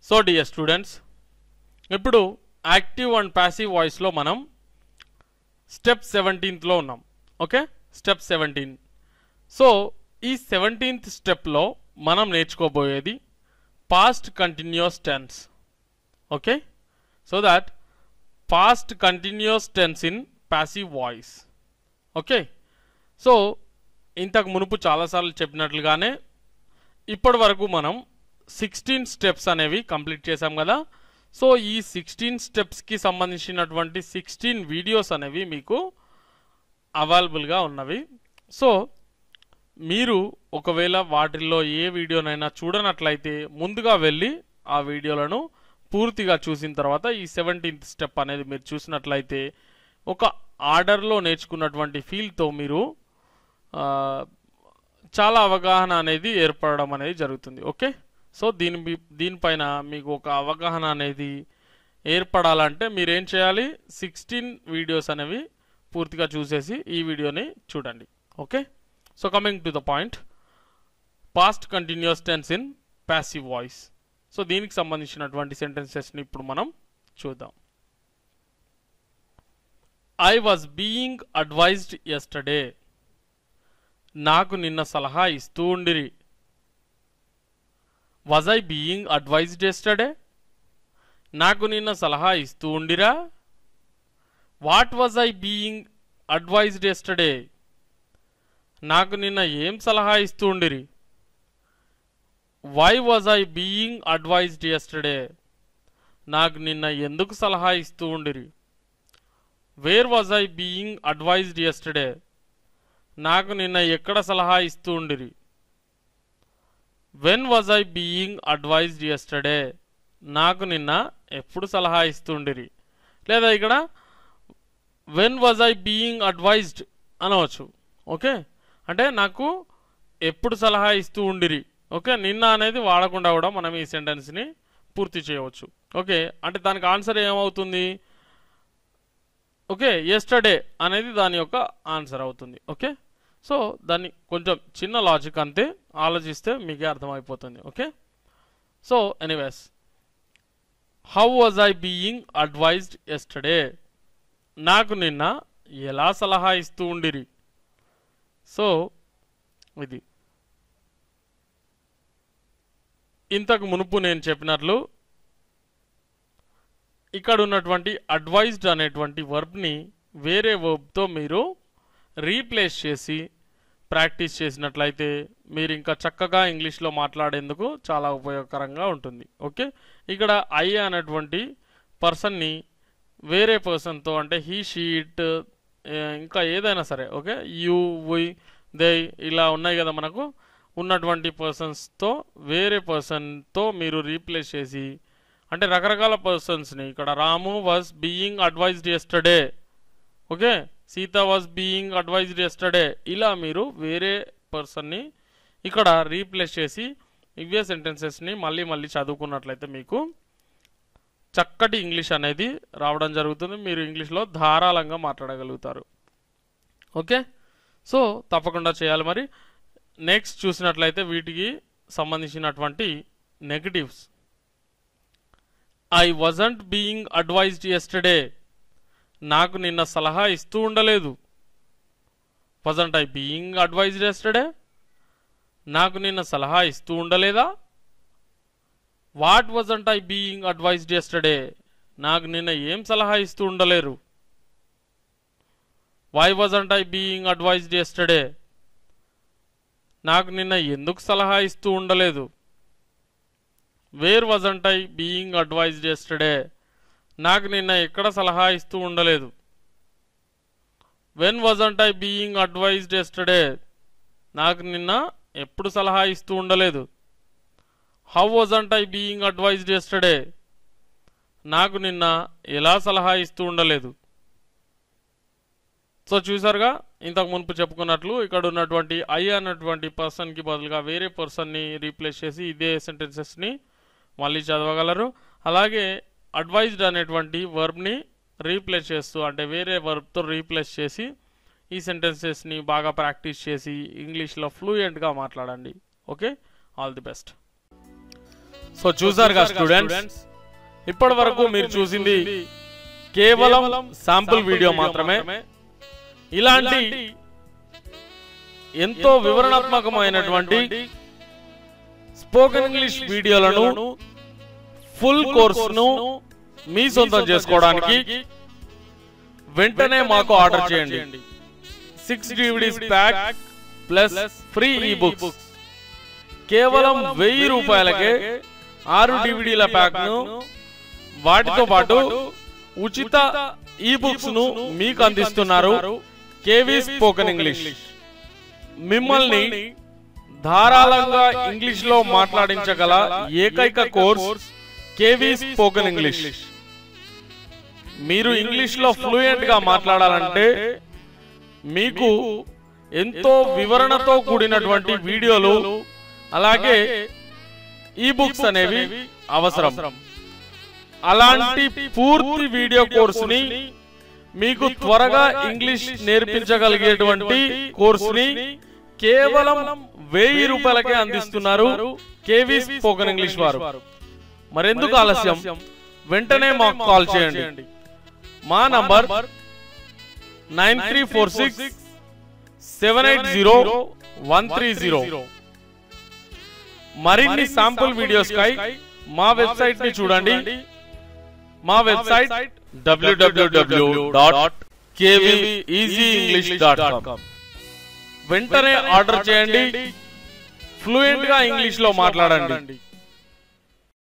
so dear students ఇప్పుడు active and passive వాయిస్లో మనం స్టెప్ సెవెంటీన్త్లో ఉన్నాం ఓకే స్టెప్ సెవెంటీన్ సో ఈ సెవెంటీన్త్ స్టెప్లో మనం నేర్చుకోబోయేది past continuous tense okay so that past continuous tense in passive voice okay so ఇంతకు మునుపు చాలాసార్లు చెప్పినట్లుగానే ఇప్పటి వరకు మనం సిక్స్టీన్ స్టెప్స్ అనేవి కంప్లీట్ చేసాం కదా సో ఈ సిక్స్టీన్ స్టెప్స్కి సంబంధించినటువంటి సిక్స్టీన్ వీడియోస్ అనేవి మీకు అవైలబుల్గా ఉన్నవి సో మీరు ఒకవేళ వాటిల్లో ఏ వీడియోనైనా చూడనట్లయితే ముందుగా వెళ్ళి ఆ వీడియోలను పూర్తిగా చూసిన తర్వాత ఈ సెవెంటీన్త్ స్టెప్ అనేది మీరు చూసినట్లయితే ఒక ఆర్డర్లో నేర్చుకున్నటువంటి ఫీల్తో మీరు ఆ, చాలా అవగాహన అనేది ఏర్పడడం అనేది జరుగుతుంది ఓకే సో దీని మీ- దీనిపైన మీకు ఒక అవగాహన అనేది ఏర్పడాలంటే మీరు ఏం చేయాలి సిక్స్టీన్ వీడియోస్ అనేవి పూర్తిగా చూసేసి ఈ వీడియోని చూడండి okay so coming to the point past continuous tense in passive voice so దీనికి సంబంధించినటువంటి సెంటెన్సెస్ని ఇప్పుడు మనం చూద్దాం I was being advised yesterday నాకు నిన్న సలహా ఇస్తూ ఉండిరి was I being advised yesterday నాకు నిన్న సలహా ఇస్తూ ఉండిరా what was I being advised yesterday నాకు నిన్న ఏం సలహా ఇస్తూ ఉండిరి why was I being advised yesterday నాకు నిన్న ఎందుకు సలహా ఇస్తూ ఉండిరి where was I being advised yesterday నాకు నిన్న ఎక్కడ సలహా ఇస్తూ ఉండిరి when was I being advised yesterday నాకు నిన్న ఎప్పుడు సలహా ఇస్తుండిరి లేదా ఇక్కడ when was I being advised అనవచ్చు ఓకే అంటే నాకు ఎప్పుడు సలహా ఇస్తూ ఉండిరి ఓకే నిన్న అనేది వాడకుండా కూడా మనం ఈ సెంటెన్స్ని పూర్తి చేయవచ్చు ఓకే అంటే దానికి ఆన్సర్ ఏమవుతుంది ఓకే ఎస్టర్డే అనేది దాని యొక్క ఆన్సర్ అవుతుంది ఓకే సో దాన్ని కొంచెం చిన్న లాజిక్ అంతే ఆలోచిస్తే మీకే అర్థమైపోతుంది okay so anyways how was I being advised yesterday నాకు నిన్న ఎలా సలహా ఇస్తూ ఉండిరి సో ఇది ఇంతకు మునుపు నేను చెప్పినట్లు ఇక్కడ ఉన్నటువంటి అడ్వైజ్డ్ అనేటువంటి వర్బ్ని వేరే వర్బ్తో మీరు రీప్లేస్ చేసి ప్రాక్టీస్ చేసినట్లయితే మీరు ఇంకా చక్కగా ఇంగ్లీష్లో మాట్లాడేందుకు చాలా ఉపయోగకరంగా ఉంటుంది ఓకే ఇక్కడ ఐ అనేటువంటి పర్సన్ని వేరే పర్సన్తో అంటే హీ షీట్ ఇంకా ఏదైనా సరే ఓకే యూ వి దే ఇలా ఉన్నాయి కదా మనకు ఉన్నటువంటి పర్సన్స్తో వేరే పర్సన్తో మీరు రీప్లేస్ చేసి అంటే రకరకాల పర్సన్స్ని ఇక్కడ Ramu was being advised yesterday okay Sita was being advised yesterday ఇలా మీరు వేరే పర్సన్ని ఇక్కడ రీప్లేస్ చేసి ఇవే సెంటెన్సెస్ని మళ్ళీ మళ్ళీ చదువుకున్నట్లయితే మీకు చక్కటి ఇంగ్లీష్ అనేది రావడం జరుగుతుంది మీరు ఇంగ్లీష్లో ధారాళంగా మాట్లాడగలుగుతారు ఓకే సో తప్పకుండా చేయాలి మరి నెక్స్ట్ చూసినట్లయితే వీటికి సంబంధించినటువంటి negatives I wasn't being advised yesterday నాకు నిన్న సలహా ఇస్తూ ఉండలేదు wasn't I being advised yesterday నాకు నిన్న సలహా ఇస్తూ ఉండలేదా what wasn't I being advised yesterday నాకు నిన్న ఏం సలహా ఇస్తూ ఉండలేరు why wasn't I being advised yesterday నాకు నిన్న ఎందుకు సలహా ఇస్తూ ఉండలేదు where wasn't I being advised yesterday నాకు నిన్న ఎక్కడ సలహా ఇస్తూ ఉండలేదు when wasn't I being advised yesterday నాకు నిన్న ఎప్పుడు సలహా ఇస్తూ ఉండలేదు how wasn't I being advised yesterday నాకు నిన్న ఎలా సలహా ఇస్తూ ఉండలేదు సో చూసారుగా ఇంతకు మునుపు చెప్పుకున్నట్లు ఇక్కడ ఉన్నటువంటి ఐ అన్నటువంటి పర్సన్కి బదులుగా వేరే పర్సన్ని రీప్లేస్ చేసి ఇదే సెంటెన్సెస్ని మళ్ళీ చదవగలరు అలాగే అడ్వైజ్డ్ అనేటువంటి వర్బ్ని రీప్లేస్ చేస్తూ అంటే వేరే వర్బ్తో రీప్లేస్ చేసి ఈ సెంటెన్సెస్ని బాగా ప్రాక్టీస్ చేసి ఇంగ్లీష్లో ఫ్లూయెంట్గా మాట్లాడండి okay all the best so చూసారుగా స్టూడెంట్స్ ఇప్పటి వరకు మీరు చూసింది కేవలం శాంపుల్ వీడియో మాత్రమే ఇలాంటి ఎంతో వివరణాత్మకమైనటువంటి స్పోకెన్ ఇంగ్లీష్ వీడియోలను ఫుల్ కోర్సును మీ సొంతం చేసుకోవడానికి వెంటనే మాకు ఆర్డర్ చేయండి six DVDs pack plus free e books కేవలం వెయ్యి రూపాయలకే ఆరు డివిడీల ప్యాక్ ను వాటితో పాటు ఉచిత ఈ బుక్స్ ను మీకు అందిస్తున్నారు కేవీ స్పోకెన్ ఇంగ్లీష్ మిమ్మల్ని ధారాళంగా ఇంగ్లీష్ లో మాట్లాడించగల ఏకైక కోర్స్ కేవీ స్పోకెన్ ఇంగ్లీష్ మీరు ఇంగ్లీష్ లో ఫ్లూయెంట్ గా మాట్లాడాలంటే మీకు ఎంతో వివరణతో కూడినటువంటి వీడియోలు అలాగే ఈ బుక్స్ అనేవి అవసరం అలాంటి పూర్తి వీడియో కోర్సుని మీకు త్వరగా ఇంగ్లీష్ నేర్పించగలిగేటువంటి కోర్సుని కేవలం వెయ్యి రూపాయలకే అందిస్తున్నారు కేవీ స్పోకెన్ ఇంగ్లీష్ వారు మరెందుకు ఆలస్యం వెంటనే మాకు కాల్ చేయండి మా number nine three four six seven eight zero one three zero మరిన్ని శాంపుల్ వీడియోస్ కై మా వెబ్సైట్ ని చూడండి మా website WWW dot English dot com వెంటనే ఆర్డర్ చేయండి ఫ్లూయెంట్ గా ఇంగ్లీష్ లో మాట్లాడండి